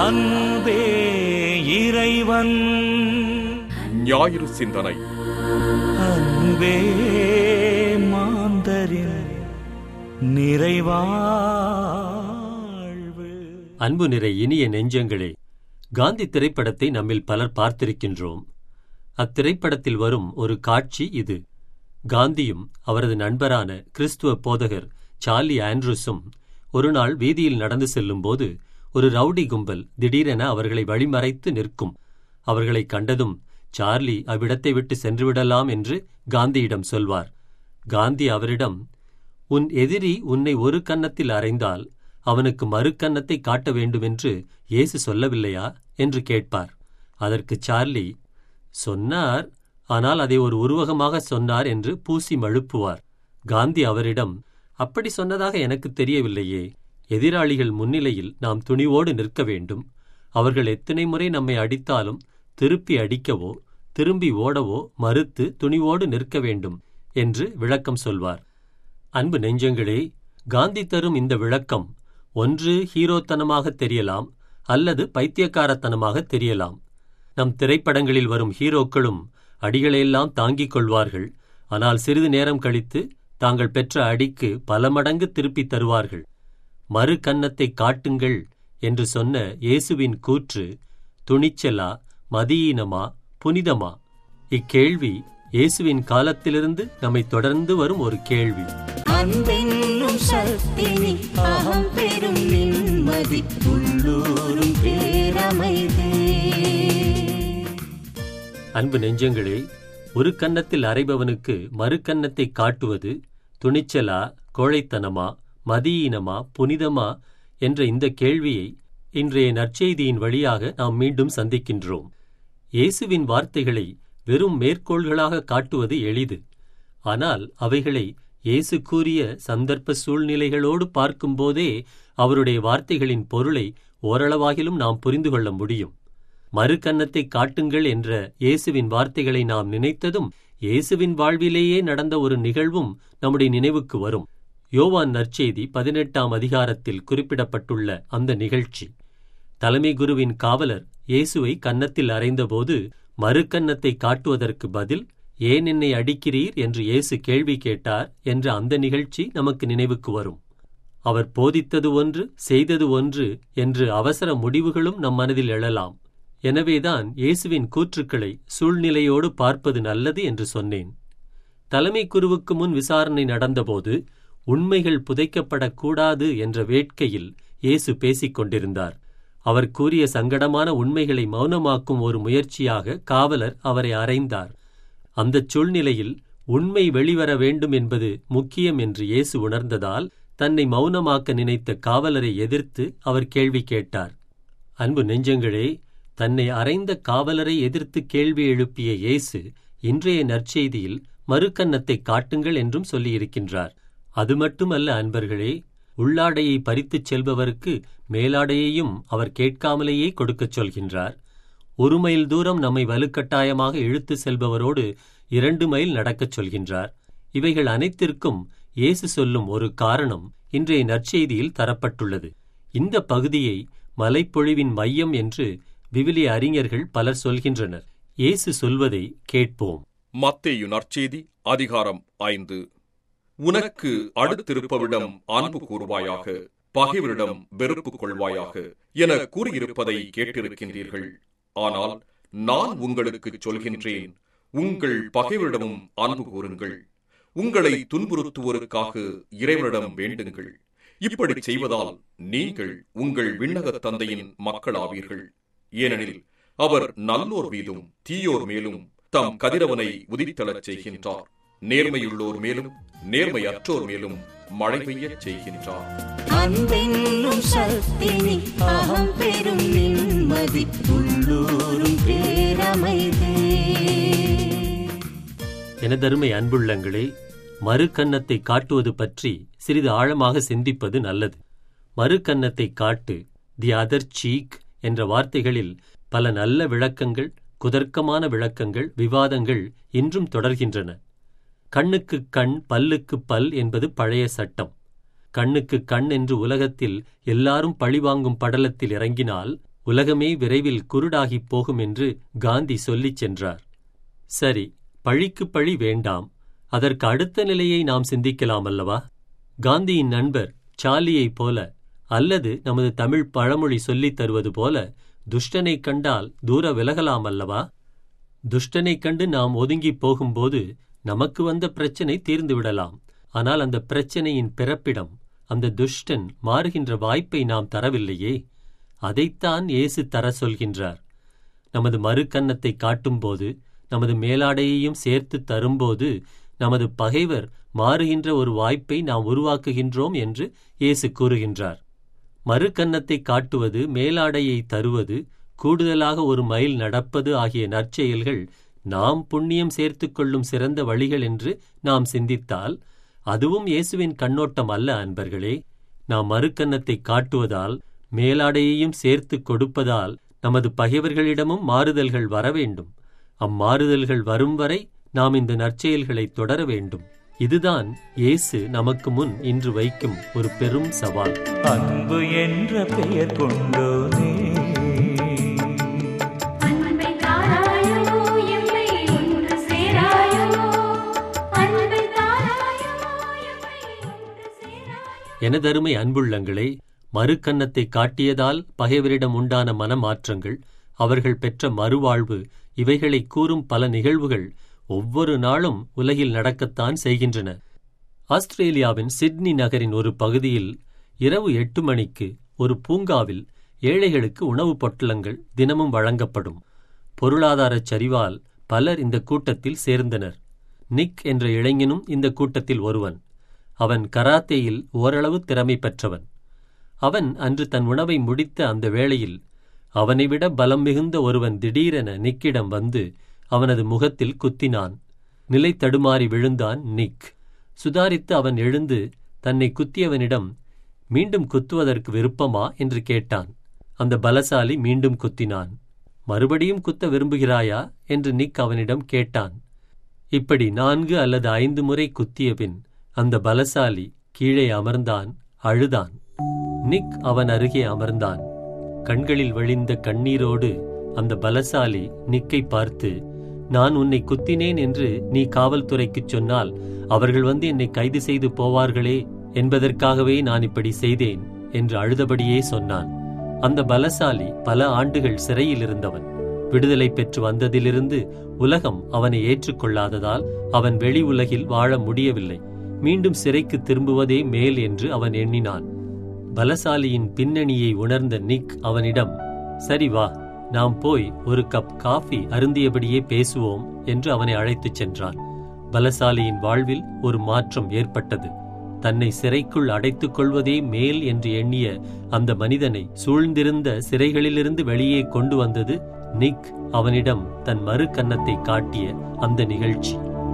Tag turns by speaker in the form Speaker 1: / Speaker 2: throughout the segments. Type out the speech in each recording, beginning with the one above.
Speaker 1: அன்பே இறைவன்
Speaker 2: ஞாயிறு சிந்தனை
Speaker 1: அன்பே மாந்தரின் நிறைவாழ்வு
Speaker 3: அன்பு நிறை இனிய நெஞ்சங்களே காந்தி திரைப்படத்தை நம்மில் பலர் பார்த்திருக்கின்றோம் அத்திரைப்படத்தில் வரும் ஒரு காட்சி இது காந்தியும் அவரது நண்பரான கிறிஸ்துவ போதகர் சார்லி ஆண்ட்ரூஸும் ஒருநாள் வீதியில் நடந்து செல்லும்போது ஒரு ரவுடி கும்பல் திடீரென அவர்களை வழிமறைத்து நிற்கும் அவர்களை கண்டதும் சார்லி அவ்விடத்தை விட்டு சென்றுவிடலாம் என்று காந்தியிடம் சொல்வார் காந்தி அவரிடம் உன் எதிரி உன்னை ஒரு கன்னத்தில் அறைந்தால் அவனுக்கு மறு கன்னத்தை காட்ட வேண்டுமென்று இயேசு சொல்லவில்லையா என்று கேட்பார் அதற்கு சார்லி சொன்னார் ஆனால் அதை ஒரு உருவகமாக சொன்னார் என்று பூசி மழுப்புவார் காந்தி அவரிடம் அப்படி சொன்னதாக எனக்கு தெரியவில்லையே எதிராளிகள் முன்னிலையில் நாம் துணிவோடு நிற்க வேண்டும் அவர்கள் எத்தனை முறை நம்மை அடித்தாலும் திருப்பி அடிக்கவோ திரும்பி ஓடவோ மறுத்து துணிவோடு நிற்க வேண்டும் என்று விளக்கம் சொல்வார் அன்பு நெஞ்சங்களே காந்தி தரும் இந்த விளக்கம் ஒன்று ஹீரோத்தனமாக தெரியலாம் அல்லது பைத்தியக்காரத்தனமாக தெரியலாம் நம் திரைப்படங்களில் வரும் ஹீரோக்களும் அடிகளையெல்லாம் தாங்கிக் கொள்வார்கள் ஆனால் சிறிது நேரம் கழித்து தாங்கள் பெற்ற அடிக்கு பல மடங்கு திருப்பித் தருவார்கள் மறு கன்னத்தை காட்டுங்கள் என்று சொன்ன இயேசுவின் கூற்று துணிச்சலா மதியீனமா புனிதமா இக்கேள்வி இயேசுவின் காலத்திலிருந்து நம்மை தொடர்ந்து வரும் ஒரு கேள்வி
Speaker 4: அன்பென்னும் சக்தினி அகம் பெரும் நிம்மதி உள்ளூரும் பேரமைதே
Speaker 3: அன்பு நெஞ்சங்களே ஒரு கன்னத்தில் அறைபவனுக்கு மறு கன்னத்தை காட்டுவது துணிச்சலா கோழைத்தனமா மதியீனமா புனிதமா என்ற இந்த கேள்வியை இன்றைய நற்செய்தியின் வழியாக நாம் மீண்டும் சந்திக்கின்றோம் இயேசுவின் வார்த்தைகளை வெறும் மேற்கோள்களாக காட்டுவது எளிது ஆனால் அவைகளை இயேசு கூறிய சந்தர்ப்ப சூழ்நிலைகளோடு பார்க்கும்போதே அவருடைய வார்த்தைகளின் பொருளை ஓரளவாகிலும் நாம் புரிந்து கொள்ள முடியும் மறு கன்னத்தை காட்டுங்கள் என்ற இயேசுவின் வார்த்தைகளை நாம் நினைத்ததும் இயேசுவின் வாழ்விலேயே நடந்த ஒரு நிகழ்வும் நம்முடைய நினைவுக்கு வரும் யோவான் நற்செய்தி பதினெட்டாம் அதிகாரத்தில் குறிப்பிடப்பட்டுள்ள அந்த நிகழ்ச்சி தலைமை குருவின் காவலர் இயேசுவை கன்னத்தில் அறைந்தபோது மறு கன்னத்தை காட்டுவதற்கு பதில் ஏன் என்னை அடிக்கிறீர் என்று இயேசு கேள்வி கேட்டார் என்ற அந்த நிகழ்ச்சி நமக்கு நினைவுக்கு வரும் அவர் போதித்தது ஒன்று செய்தது ஒன்று என்று அவசர முடிவுகளும் நம் மனதில் எழலாம் எனவேதான் இயேசுவின் கூற்றுக்களை சூழ்நிலையோடு பார்ப்பது நல்லது என்று சொன்னேன் தலைமை குருவுக்கு முன் விசாரணை நடந்தபோது உண்மைகள் புதைக்கப்படக்கூடாது என்ற வேட்கையில் இயேசு பேசிக் கொண்டிருந்தார் அவர் கூறிய சங்கடமான உண்மைகளை மௌனமாக்கும் ஒரு முயற்சியாக காவலர் அவரை அறைந்தார் அந்தச் சூழ்நிலையில் உண்மை வெளிவர வேண்டும் என்பது முக்கியம் என்று இயேசு உணர்ந்ததால் தன்னை மௌனமாக்க நினைத்த காவலரை எதிர்த்து அவர் கேள்வி கேட்டார் அன்பு நெஞ்சங்களே தன்னை அறைந்த காவலரை எதிர்த்து கேள்வி எழுப்பிய இயேசு இன்றைய நற்செய்தியில் மறுக்கன்னத்தை காட்டுங்கள் என்றும் சொல்லியிருக்கின்றார் அது மட்டுமல்ல அன்பர்களே உள்ளாடையை பறித்துச் செல்பவருக்கு மேலாடையையும் அவர் கேட்காமலேயே கொடுக்கச் சொல்கின்றார் ஒரு மைல் தூரம் நம்மை வலுக்கட்டாயமாக இழுத்து செல்பவரோடு இரண்டு மைல் நடக்கச் சொல்கின்றார் இவைகள் அனைத்திற்கும் இயேசு சொல்லும் ஒரு காரணம் இன்றைய நற்செய்தியில் தரப்பட்டுள்ளது இந்த பகுதியை மலைப்பொழிவின் மையம் என்று விவிலிய அறிஞர்கள் பலர் சொல்கின்றனர் இயேசு சொல்வதை கேட்போம்
Speaker 2: மத்தேயு நற்செய்தி அதிகாரம் ஐந்து உனக்கு அடுத்திருப்பவிடம் அன்பு கூறுவாயாக பகைவரிடம் வெறுப்பு கொள்வாயாக என கூறியிருப்பதை கேட்டிருக்கின்றீர்கள் ஆனால் நான் உங்களுக்கு சொல்கின்றேன் உங்கள் பகைவரிடமும் அன்பு கூறுங்கள் உங்களை துன்புறுத்துவோருக்காக இறைவனிடம் வேண்டுங்கள் இப்படி செய்வதால் நீங்கள் உங்கள் விண்ணக தந்தையின் மக்களாவீர்கள் ஏனெனில் அவர் நல்லோர் மீதும் தீயோர் மேலும் தம் கதிரவனை உதித்தளச் செய்கின்றார் நேர்மையுள்ளோர் மேலும் நேர்மையற்றோர் மேலும் மழை பெய்யச் செய்கின்றார்
Speaker 4: அன்பென்னும் சக்தினி அகம் பெரும் நிம்மதி உள்ளூரும் பேரமைதே
Speaker 3: எனதருமை அன்புள்ளங்களே மறு கன்னத்தை காட்டுவது பற்றி சிறிது ஆழமாக சிந்திப்பது நல்லது மறு கன்னத்தை காட்டு தி அதர் சீக் என்ற வார்த்தைகளில் பல நல்ல விளக்கங்கள் குதர்க்கமான விளக்கங்கள் விவாதங்கள் இன்றும் தொடர்கின்றன கண்ணுக்கு கண் பல்லுக்கு பல் என்பது பழைய சட்டம் கண்ணுக்கு கண் என்று உலகத்தில் எல்லாரும் பழிவாங்கும் படலத்தில் இறங்கினால் உலகமே விரைவில் குருடாகிப் போகும் என்று காந்தி சொல்லிச் சென்றார் சரி பழிக்கு பழி வேண்டாம் அதற்கு அடுத்த நிலையை நாம் சிந்திக்கலாம் அல்லவா காந்தியின் நண்பர் சார்லியைப் போல அல்லது நமது தமிழ் பழமொழி சொல்லித் தருவது போல துஷ்டனைக் கண்டால் தூர விலகலாம் அல்லவா துஷ்டனைக் கண்டு நாம் ஒதுங்கிப் போகும்போது நமக்கு வந்த பிரச்சனை தீர்ந்து விடலாம் ஆனால் அந்த பிரச்சனையின் பிறப்பிடம் அந்த துஷ்டன் மாறுகின்ற வாய்ப்பை நாம் தரவில்லையே அதைத்தான் இயேசு தர சொல்கின்றார் நமது மறுக்கன்னத்தை காட்டும்போது நமது மேலாடையையும் சேர்த்து தரும்போது நமது பகைவர் மாறுகின்ற ஒரு வாய்ப்பை நாம் உருவாக்குகின்றோம் என்று இயேசு கூறுகின்றார் மறுக்கன்னத்தை காட்டுவது மேலாடையை தருவது கூடுதலாக ஒரு மைல் நடப்பது ஆகிய நற்செயல்கள் நாம் புண்ணியம் சேர்த்துக் கொள்ளும் சிறந்த வழிகள் என்று நாம் சிந்தித்தால் அதுவும் இயேசுவின் கண்ணோட்டம் அல்ல அன்பர்களே நாம் மறுக்கன்னத்தை காட்டுவதால் மேலாடையையும் சேர்த்து கொடுப்பதால் நமது பகைவர்களிடமும் மாறுதல்கள் வர வேண்டும் அம்மாறுதல்கள் வரும் வரை நாம் இந்த நற்செயல்களை தொடர வேண்டும் இதுதான் இயேசு நமக்கு முன் இன்று வைக்கும் ஒரு பெரும் சவால்
Speaker 1: அன்பு என்ற பெயர் கொண்டோனே
Speaker 5: அன்பை தாராயோ எம்மை ஒன்று சேராயோ அன்பை தாராயோ எம்மை ஒன்று சேராயோ
Speaker 3: எனதருமை அன்புள்ளங்களே மறுக்கன்னத்தை காட்டியதால் பகைவரிடம் உண்டான மனமாற்றங்கள் அவர்கள் பெற்ற மறுவாழ்வு இவைகளை கூறும் பல நிகழ்வுகள் ஒவ்வொரு நாளும் உலகில் நடக்கத்தான் செய்கின்றன ஆஸ்திரேலியாவின் சிட்னி நகரின் ஒரு பகுதியில் இரவு எட்டு மணிக்கு ஒரு பூங்காவில் ஏழைகளுக்கு உணவுப் பொட்டலங்கள் தினமும் வழங்கப்படும் பொருளாதாரச் சரிவால் பலர் இந்த கூட்டத்தில் சேர்ந்தனர் நிக் என்ற இளைஞனும் இந்த கூட்டத்தில் ஒருவன் அவன் கராத்தேயில் ஓரளவு திறமை பெற்றவன் அவன் அன்று தன் உணவை முடித்த அந்த வேளையில் அவனைவிட பலம் மிகுந்த ஒருவன் திடீரென நிக்கிடம் வந்து அவனது முகத்தில் குத்தினான் நிலை தடுமாறி விழுந்தான் நிக் சுதாரித்து அவன் எழுந்து தன்னை குத்தியவனிடம் மீண்டும் குத்துவதற்கு விருப்பமா என்று கேட்டான் அந்த பலசாலி மீண்டும் குத்தினான் மறுபடியும் குத்த விரும்புகிறாயா என்று நிக் அவனிடம் கேட்டான் இப்படி நான்கு அல்லது ஐந்து முறை குத்திய பின் அந்த பலசாலி கீழே அமர்ந்தான் அழுதான் நிக் அவன் அருகே அமர்ந்தான் கண்களில் வழிந்த கண்ணீரோடு அந்த பலசாலி நிக்கை பார்த்து நான் உன்னை குத்தினேன் என்று நீ காவல்துறைக்குச் சொன்னால் அவர்கள் வந்து என்னை கைது செய்து போவார்களே என்பதற்காகவே நான் இப்படி செய்தேன் என்று அழுதபடியே சொன்னான் அந்த பலசாலி பல ஆண்டுகள் சிறையில் இருந்தவன் விடுதலை பெற்று வந்ததிலிருந்து உலகம் அவனை ஏற்றுக்கொள்ளாததால் அவன் வெளி உலகில் வாழ முடியவில்லை மீண்டும் சிறைக்கு திரும்புவதே மேல் என்று அவன் எண்ணினான் பலசாலியின் பின்னணியை உணர்ந்த நிக் அவனிடம் சரி வா நாம் போய் ஒரு கப் காஃபி அருந்தியபடியே பேசுவோம் என்று அவனை அழைத்துச் சென்றான் பலசாலியின் வாழ்வில் ஒரு மாற்றம் ஏற்பட்டது தன்னை சிறைக்குள் அடைத்துக் கொள்வதே மேல் என்று எண்ணிய அந்த மனிதனை சூழ்ந்திருந்த சிறைகளிலிருந்து வெளியே கொண்டு வந்தது நிக் அவனிடம் தன் மறு கன்னத்தை காட்டிய அந்த நிகழ்ச்சி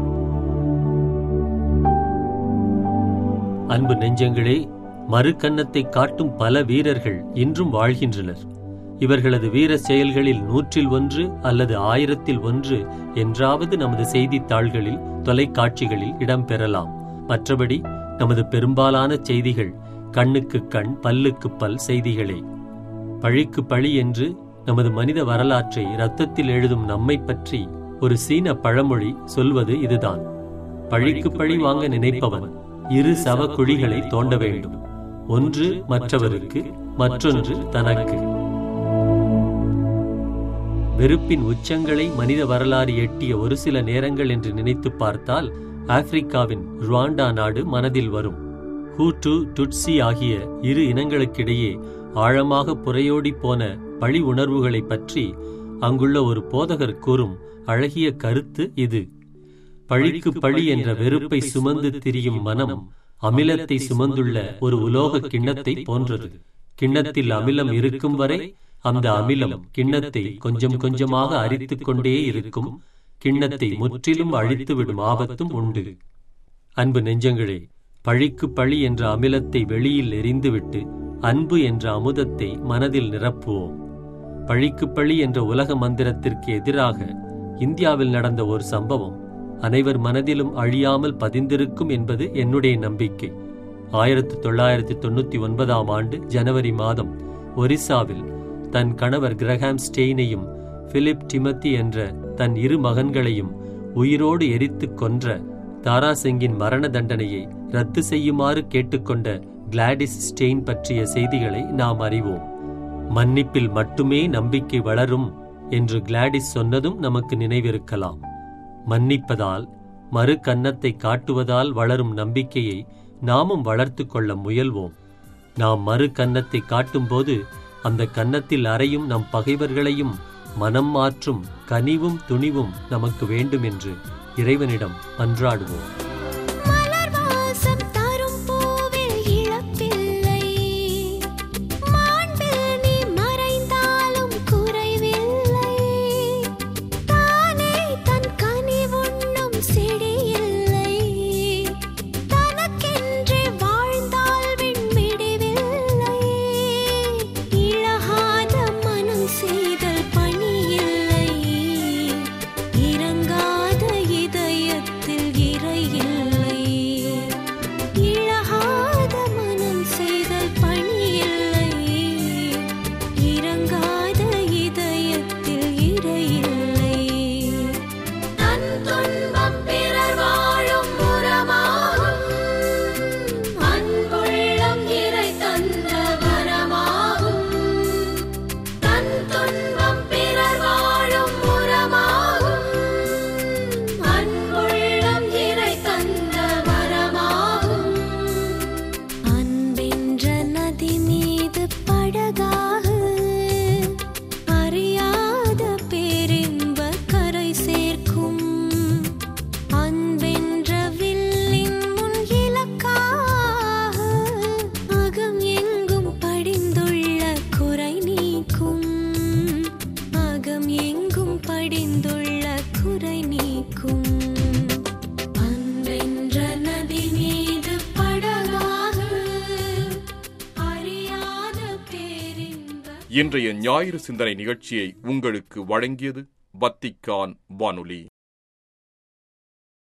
Speaker 3: அன்பு நெஞ்சங்களே மறுகன்னத்தை காட்டும் பல வீரர்கள் இன்றும் வாழ்கின்றனர் இவர்களது வீர செயல்களில் நூற்றில் ஒன்று அல்லது ஆயிரத்தில் ஒன்று என்றாவது நமது செய்தித்தாள்களில் தொலைக்காட்சிகளில் இடம்பெறலாம் மற்றபடி நமது பெரும்பாலான செய்திகள் கண்ணுக்கு கண் பல்லுக்கு பல் செய்திகளே பழிக்கு பழி என்று நமது மனித வரலாற்றை இரத்தத்தில் எழுதும் நம்மை பற்றி ஒரு சீன பழமொழி சொல்வது இதுதான் பழிக்கு பழி வாங்க நினைப்பவன் இரு சவ குழிகளை தோண்ட வேண்டும் ஒன்று மற்றவருக்கு மற்றொன்று தனக்கு வெறுப்பின் உச்சங்களை மனித வரலாறு எட்டிய ஒரு சில நேரங்கள் என்று நினைத்து பார்த்தால் ஆப்பிரிக்காவின் ருவாண்டா நாடு மனதில் வரும் ஹூட்டு டுட்சி ஆகிய இரு இனங்களுக்கிடையே ஆழமாக புறையோடி போன பழி உணர்வுகளைப் பற்றி அங்குள்ள ஒரு போதகர் கூறும் அழகிய கருத்து இது பழிக்கு பழி என்ற வெறுப்பை சுமந்து திரியும் மனம் அமிலத்தை சுமந்துள்ள ஒரு உலோக கிண்ணத்தை போன்றது கிண்ணத்தில் அமிலம் இருக்கும் வரை அந்த அமிலம் கிண்ணத்தை கொஞ்சம் கொஞ்சமாக அரித்துக் கொண்டே இருக்கும் கிண்ணத்தை முற்றிலும் அழித்துவிடும் ஆபத்தும் உண்டு அன்பு நெஞ்சங்களே பழிக்கு பழி என்ற அமிலத்தை வெளியில் எரிந்துவிட்டு அன்பு என்ற அமுதத்தை மனதில் நிரப்புவோம் பழிக்கு பழி என்ற உலக மந்திரத்திற்கு எதிராக இந்தியாவில் நடந்த ஒரு சம்பவம் அனைவர் மனதிலும் அழியாமல் பதிந்திருக்கும் என்பது என்னுடைய நம்பிக்கை ஆயிரத்து தொள்ளாயிரத்து தொண்ணூத்தி ஒன்பதாம் ஆண்டு ஜனவரி மாதம் ஒரிசாவில் தன் கணவர் கிரஹாம் ஸ்டெயினையும் பிலிப் டிமத்தி என்ற தன் இரு மகன்களையும் உயிரோடு எரித்துக் கொன்ற தாராசிங்கின் மரண தண்டனையை ரத்து செய்யுமாறு கேட்டுக்கொண்ட கிளாடிஸ் ஸ்டெயின் பற்றிய செய்திகளை நாம் அறிவோம் மன்னிப்பில் மட்டுமே நம்பிக்கை வளரும் என்று கிளாடிஸ் சொன்னதும் நமக்கு நினைவிருக்கலாம் மன்னிப்பதால் மறு கன்னத்தை காட்டுவதால் வளரும் நம்பிக்கையை நாமும் வளர்த்துக் கொள்ள முயல்வோம் நாம் மறு கன்னத்தை காட்டும்போது அந்த கன்னத்தில் அறையும் நம் பகைவர்களையும் மனம் மாற்றும் கனிவும் துணிவும் நமக்கு வேண்டும் என்று இறைவனிடம் மன்றாடுவோம்
Speaker 4: மலர் வாசம் தரும் பூவில் இழப்பில்லை மாண்பில் நீ மறைந்தாலும் குறைவில்லை தானே தன் கனிவுண்ணும் செடியில்லை தனக்கென்றே வாழ்ந்தால் விண்மிடிவில்லை இழகாத மனம் செய்தல் பணியில்லை இறங்காத இதயத்தில் இறையில்லை இழகாத மனம் செய்தல் பணியில்லை இறங்காத இதயத்தில் இறையில்லை தன் துன்பம் பிறர் வாழும் புறமாகும் அன்புள்ளம் இறை தந்த வரமாகும் தன் துன்பம் பிறர் வாழும் புறமாகும் அன்புள்ளம் இறை தந்த வரமாகும் அன்பென்ற நதி மீது படகாக அறியாத பேரின்ப கரை சேர்க்கும் அன்பென்ற வில்லின் முன் இலக்காக அகம் எங்கும் படிந்துள்ள குறை நீக்கும் அகம் எங்கும் படிந்துள்ள குறை நீக்கும் அன்பென்ற நதி மீது படகாக அறியாத பேரின்ப
Speaker 2: இன்றைய ஞாயிறு சிந்தனை நிகழ்ச்சியை உங்களுக்கு வழங்கியது வத்திக்கான் வானொலி